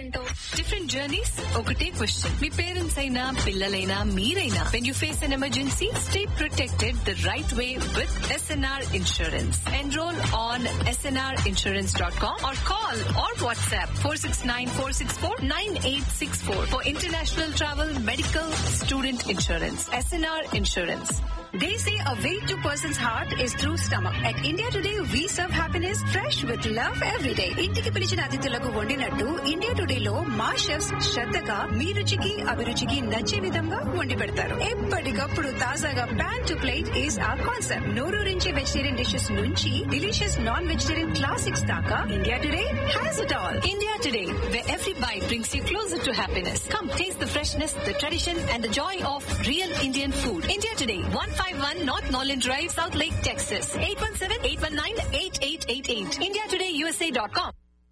ఏంటో different journeys ఒకటే question మీ పేరెంట్స్ అయినా పిల్లలైనా మీరైనా when you face an emergency stay protected the right way with SNR insurance enrol on SNR insurance dot com or call or WhatsApp four six nine four six four nine eight six four for international travel medical student insurance SNR insurance They say a way to person's heart is through stomach. At India Today, we serve happiness fresh with love every day. ఇంటికి పిలిచిన అతిథులకు వండినట్టు India today లో మా chefs శ్రద్ధగా మీ రుచికి అభిరుచికి నచ్చే విధంగా వండి పెడతారు ఎప్పటికప్పుడు తాజాగా pan to plate is a concept నోరూరించే వెజిటేరియన్ డిషెస్ నుంచి డిలీషియస్ నాన్ వెజిటేరియన్ క్లాసిక్స్ దాకా India Today has it all India Today, where every bite brings you closer to happiness. Come taste the freshness, the tradition, and the joy of real Indian food. India Today, 151 North Norland Drive, South Lake, Texas. 817-819-8888. IndiaTodayUSA.com.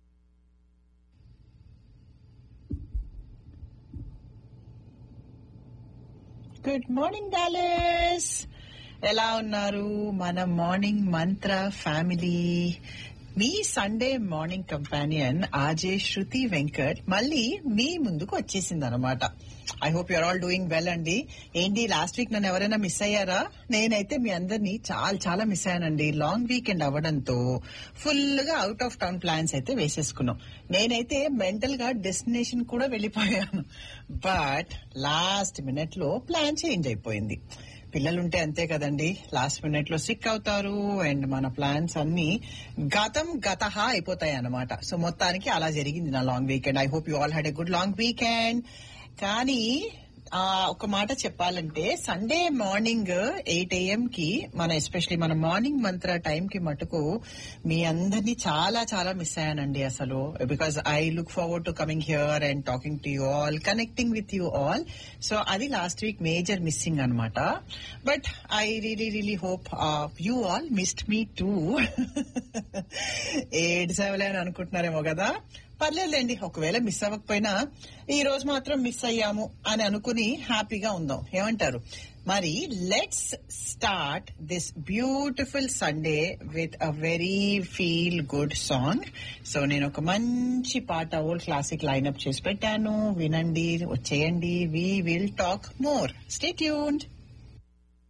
Good morning dollars ఎలా ఉన్నారు మన morning mantra family మీ Sunday morning companion ఆజే శృతి వెంకట్ మళ్ళీ మీ ముందుకు వచ్చేసింది అనమాట I hope you're all doing well అండి ఏంటి లాస్ట్ వీక్ నన్ను ఎవరైనా మిస్ అయ్యారా నేనైతే మీ అందరినీ చాలా చాలా మిస్ అయ్యానండి లాంగ్ వీకెండ్ అవ్వడంతో ఫుల్ గా అవుట్ ఆఫ్ టౌన్ ప్లాన్స్ అయితే వేసేసుకున్నాం నేనైతే మెంటల్ గా డెస్టినేషన్ కూడా వెళ్ళిపోయాను బట్ లాస్ట్ మినిట్ లో ప్లాన్ చేంజ్ అయిపోయింది పిల్లలుంటే అంతే కదండి లాస్ట్ మినిట్ లో సిక్ అవుతారు అండ్ మన ప్లాన్స్ అన్ని గతం గతహ అయిపోతాయి అన్నమాట సో మొత్తానికి అలా జరిగింది నా long weekend I hope you all had a good long weekend కానీ ఆ, ఒక మాట చెప్పాలంటే సండే మార్నింగ్ ఎయిట్ ఏఎం కి మన ఎస్పెషలీ మన మార్నింగ్ మంత్ర టైం కి మటుకు మీ అందరినీ చాలా చాలా మిస్ అయ్యానండి అసలు because I look forward to coming here and talking to you all connecting with you all so అది లాస్ట్ వీక్ మేజర్ మిస్సింగ్ అనమాట but I really really hope you all missed me too ఏడు సేవలే అని అనుకుంటున్నారేమో కదా పర్లేదులేండి ఒకవేళ miss అవ్వకపోయినా ఈ రోజు మాత్రం మిస్ అయ్యాము అని అనుకుని హ్యాపీగా ఉందాం ఏమంటారు మరి let's start this beautiful Sunday with a very feel good song so నేను ఒక మంచి పాట ఓల్డ్ క్లాసిక్ లైన్అప్ చేసి పెట్టాను వినండి వచ్చేయండి we will talk more stay tuned